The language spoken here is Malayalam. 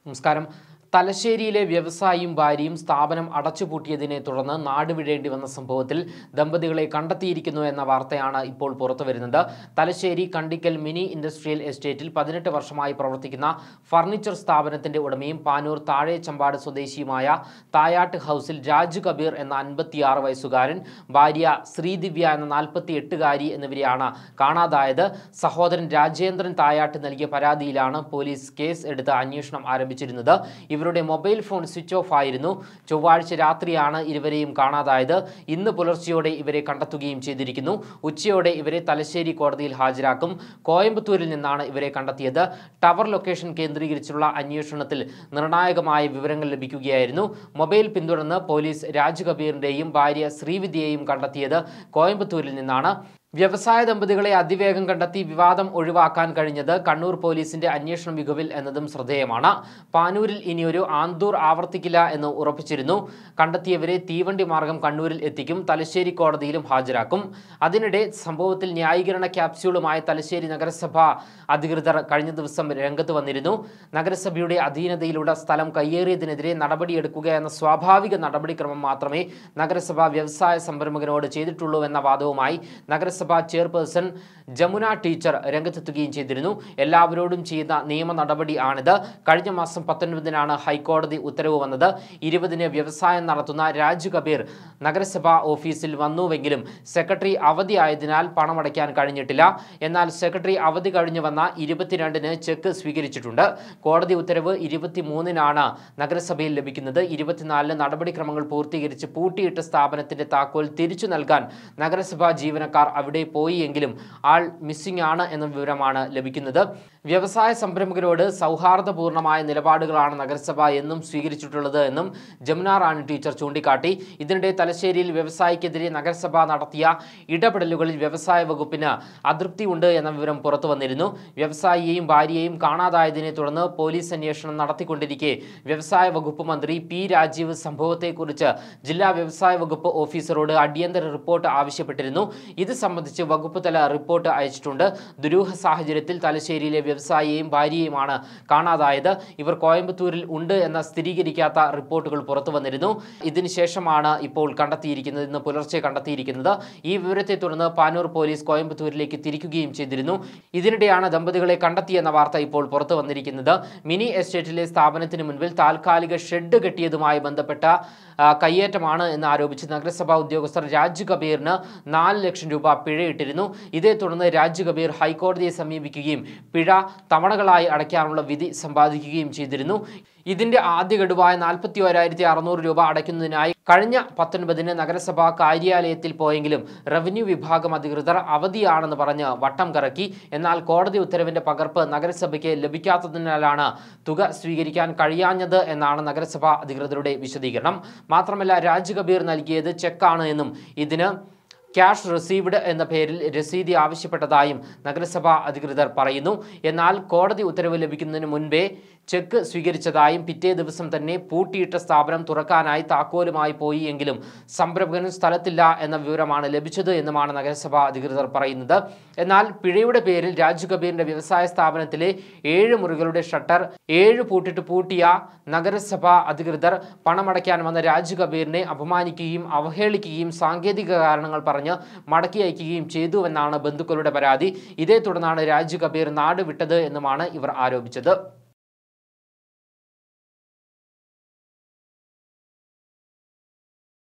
നമസ്കാരം തലശ്ശേരിയിലെ വ്യവസായിയും ഭാര്യയും സ്ഥാപനം അടച്ചുപൂട്ടിയതിനെ തുടർന്ന് നാടുവിടേണ്ടി വന്ന സംഭവത്തിൽ ദമ്പതികളെ കണ്ടെത്തിയിരിക്കുന്നു എന്ന വാർത്തയാണ് ഇപ്പോൾ പുറത്തുവരുന്നത് തലശ്ശേരി കണ്ടിക്കൽ മിനി ഇൻഡസ്ട്രിയൽ എസ്റ്റേറ്റിൽ പതിനെട്ട് വർഷമായി പ്രവർത്തിക്കുന്ന ഫർണിച്ചർ സ്ഥാപനത്തിന്റെ ഉടമയും പാനൂർ താഴെ ചമ്പാട് സ്വദേശിയുമായ തായാട്ട് ഹൗസിൽ രാജു കബീർ എന്ന അൻപത്തിയാറ് വയസ്സുകാരൻ ഭാര്യ ശ്രീദിവ്യ എന്ന നാൽപ്പത്തി എട്ടുകാരി എന്നിവരെയാണ് കാണാതായത് സഹോദരൻ രാജേന്ദ്രൻ തായാട്ട് നൽകിയ പരാതിയിലാണ് പോലീസ് കേസ് എടുത്ത് അന്വേഷണം ആരംഭിച്ചിരുന്നത് ഇവരുടെ മൊബൈൽ ഫോൺ സ്വിച്ച് ഓഫ് ആയിരുന്നു ചൊവ്വാഴ്ച രാത്രിയാണ് ഇരുവരെയും കാണാതായത് ഇന്ന് പുലർച്ചെയോടെ ഇവരെ കണ്ടെത്തുകയും ചെയ്തിരിക്കുന്നു ഉച്ചയോടെ ഇവരെ തലശ്ശേരി കോടതിയിൽ ഹാജരാക്കും കോയമ്പത്തൂരിൽ നിന്നാണ് ഇവരെ കണ്ടെത്തിയത് ടവർ ലൊക്കേഷൻ കേന്ദ്രീകരിച്ചുള്ള അന്വേഷണത്തിൽ നിർണായകമായ വിവരങ്ങൾ ലഭിക്കുകയായിരുന്നു മൊബൈൽ പിന്തുടർന്ന് പോലീസ് രാജ് കബീറിന്റെയും ഭാര്യ ശ്രീവിദ്യയെയും കണ്ടെത്തിയത് കോയമ്പത്തൂരിൽ നിന്നാണ് വ്യവസായ ദമ്പതികളെ അതിവേഗം കണ്ടെത്തി വിവാദം ഒഴിവാക്കാൻ കഴിഞ്ഞത് കണ്ണൂർ പോലീസിന്റെ അന്വേഷണ മികവിൽ എന്നതും ശ്രദ്ധേയമാണ് പാനൂരിൽ ഇനിയൊരു ആന്തൂർ ആവർത്തിക്കില്ല എന്ന് ഉറപ്പിച്ചിരുന്നു കണ്ടെത്തിയവരെ തീവണ്ടി മാർഗം കണ്ണൂരിൽ എത്തിക്കും തലശ്ശേരി കോടതിയിലും ഹാജരാക്കും അതിനിടെ സംഭവത്തിൽ ന്യായീകരണ ക്യാപ്സ്യൂളുമായി തലശ്ശേരി നഗരസഭ അധികൃതർ കഴിഞ്ഞ ദിവസം രംഗത്ത് വന്നിരുന്നു നഗരസഭയുടെ അധീനതയിലുള്ള സ്ഥലം കയ്യേറിയതിനെതിരെ നടപടിയെടുക്കുക എന്ന സ്വാഭാവിക നടപടിക്രമം മാത്രമേ നഗരസഭ വ്യവസായ സംരംഭകനോട് ചെയ്തിട്ടുള്ളൂ എന്ന വാദവുമായി നഗരസഭ ചെയർപേഴ്സൺ ജമുന ടീച്ചർ രംഗത്തെത്തുകയും ചെയ്തിരുന്നു എല്ലാവരോടും ചെയ്യുന്ന നിയമ നടപടി ആണിത് കഴിഞ്ഞ മാസം പത്തൊൻപതിനാണ് ഹൈക്കോടതി ഉത്തരവ് വന്നത് ഇരുപതിന് വ്യവസായം നടത്തുന്ന രാജു കബീർ നഗരസഭാ ഓഫീസിൽ വന്നുവെങ്കിലും സെക്രട്ടറി അവധിയായതിനാൽ പണമടയ്ക്കാൻ കഴിഞ്ഞിട്ടില്ല എന്നാൽ സെക്രട്ടറി അവധി കഴിഞ്ഞു വന്ന ഇരുപത്തിരണ്ടിന് ചെക്ക് സ്വീകരിച്ചിട്ടുണ്ട് കോടതി ഉത്തരവ് ഇരുപത്തിമൂന്നിനാണ് നഗരസഭയിൽ ലഭിക്കുന്നത് ഇരുപത്തിനാലിന് നടപടിക്രമങ്ങൾ പൂർത്തീകരിച്ച് പൂട്ടിയിട്ട സ്ഥാപനത്തിന്റെ താക്കോൽ തിരിച്ചു നൽകാൻ നഗരസഭാ ജീവനക്കാർ അവിടെ പോയി എങ്കിലും ആൾ മിസ്സിംഗ് ആണ് എന്ന വിവരമാണ് ലഭിക്കുന്നത് വ്യവസായ സംരംഭകരോട് സൗഹാർദ്ദപൂർണമായ നിലപാടുകളാണ് നഗരസഭ എന്നും സ്വീകരിച്ചിട്ടുള്ളത് എന്നും ജമുന റാണി ടീച്ചർ ചൂണ്ടിക്കാട്ടി ഇതിനിടെ തലശ്ശേരിയിൽ വ്യവസായിക്കെതിരെ നഗരസഭ നടത്തിയ ഇടപെടലുകളിൽ വ്യവസായ വകുപ്പിന് അതൃപ്തിയുണ്ട് എന്ന വിവരം പുറത്തു വന്നിരുന്നു വ്യവസായിയെയും ഭാര്യയെയും കാണാതായതിനെ തുടർന്ന് പോലീസ് അന്വേഷണം നടത്തിക്കൊണ്ടിരിക്കെ വ്യവസായ വകുപ്പ് മന്ത്രി പി രാജീവ് സംഭവത്തെക്കുറിച്ച് ജില്ലാ വ്യവസായ വകുപ്പ് ഓഫീസറോട് അടിയന്തര റിപ്പോർട്ട് ആവശ്യപ്പെട്ടിരുന്നു ഇത് സംബന്ധിച്ച് വകുപ്പ് തല റിപ്പോർട്ട് അയച്ചിട്ടുണ്ട് ദുരൂഹ സാഹചര്യത്തിൽ തലശ്ശേരിയിലെ വ്യവസായിയെയും ഭാര്യയെയുമാണ് കാണാതായത് ഇവർ കോയമ്പത്തൂരിൽ ഉണ്ട് എന്ന സ്ഥിരീകരിക്കാത്ത റിപ്പോർട്ടുകൾ പുറത്തു വന്നിരുന്നു ഇതിനുശേഷമാണ് ഇപ്പോൾ കണ്ടെത്തിയിരിക്കുന്നത് ഇന്ന് പുലർച്ചെ കണ്ടെത്തിയിരിക്കുന്നത് ഈ വിവരത്തെ തുടർന്ന് പാനൂർ പോലീസ് കോയമ്പത്തൂരിലേക്ക് തിരിക്കുകയും ചെയ്തിരുന്നു ഇതിനിടെയാണ് ദമ്പതികളെ കണ്ടെത്തിയെന്ന വാർത്ത ഇപ്പോൾ പുറത്തു വന്നിരിക്കുന്നത് മിനി എസ്റ്റേറ്റിലെ സ്ഥാപനത്തിന് മുൻപിൽ താൽക്കാലിക ഷെഡ് കെട്ടിയതുമായി ബന്ധപ്പെട്ട ആ, കയ്യേറ്റമാണ് എന്ന് ആരോപിച്ച് നഗരസഭാ ഉദ്യോഗസ്ഥർ രാജു കബീറിന് നാല് ലക്ഷം രൂപ പിഴയിട്ടിരുന്നു ഇതേ തുടർന്ന് രാജു കബീർ ഹൈക്കോടതിയെ സമീപിക്കുകയും പിഴ തവണകളായി അടയ്ക്കാനുള്ള വിധി സമ്പാദിക്കുകയും ചെയ്തിരുന്നു ഇതിന്റെ ആദ്യ ഗഡുവായ നാൽപ്പത്തി ഒരായിരത്തി അറുന്നൂറ് രൂപ അടയ്ക്കുന്നതിനായി കഴിഞ്ഞ പത്തൊൻപതിന് നഗരസഭാ കാര്യാലയത്തിൽ പോയെങ്കിലും റവന്യൂ വിഭാഗം അധികൃതർ അവധിയാണെന്ന് പറഞ്ഞ് വട്ടം കറക്കി എന്നാൽ കോടതി ഉത്തരവിന്റെ പകർപ്പ് നഗരസഭയ്ക്ക് ലഭിക്കാത്തതിനാലാണ് തുക സ്വീകരിക്കാൻ കഴിയാഞ്ഞത് എന്നാണ് നഗരസഭാ അധികൃതരുടെ വിശദീകരണം മാത്രമല്ല രാജ് കബീർ നൽകിയത് ചെക്കാണ് എന്നും ഇതിന് ക്യാഷ് റിസീവ്ഡ് എന്ന പേരിൽ രസീതി ആവശ്യപ്പെട്ടതായും നഗരസഭാ അധികൃതർ പറയുന്നു എന്നാൽ കോടതി ഉത്തരവ് ലഭിക്കുന്നതിന് മുൻപേ ചെക്ക് സ്വീകരിച്ചതായും പിറ്റേ ദിവസം തന്നെ പൂട്ടിയിട്ട സ്ഥാപനം തുറക്കാനായി താക്കോലുമായി പോയി എങ്കിലും സംരംഭകനും സ്ഥലത്തില്ല എന്ന വിവരമാണ് ലഭിച്ചത് എന്നുമാണ് നഗരസഭാ അധികൃതർ പറയുന്നത് എന്നാൽ പിഴയുടെ പേരിൽ രാജു കബീറിന്റെ വ്യവസായ സ്ഥാപനത്തിലെ ഏഴ് മുറികളുടെ ഷട്ടർ ഏഴ് പൂട്ടിട്ട് പൂട്ടിയ നഗരസഭാ അധികൃതർ പണമടയ്ക്കാൻ വന്ന രാജു കബീറിനെ അപമാനിക്കുകയും അവഹേളിക്കുകയും സാങ്കേതിക കാരണങ്ങൾ പറഞ്ഞ് മടക്കി അയക്കുകയും ചെയ്തുവെന്നാണ് ബന്ധുക്കളുടെ പരാതി ഇതേ തുടർന്നാണ് രാജു കബീർ നാട് വിട്ടത് എന്നുമാണ് ഇവർ ആരോപിച്ചത്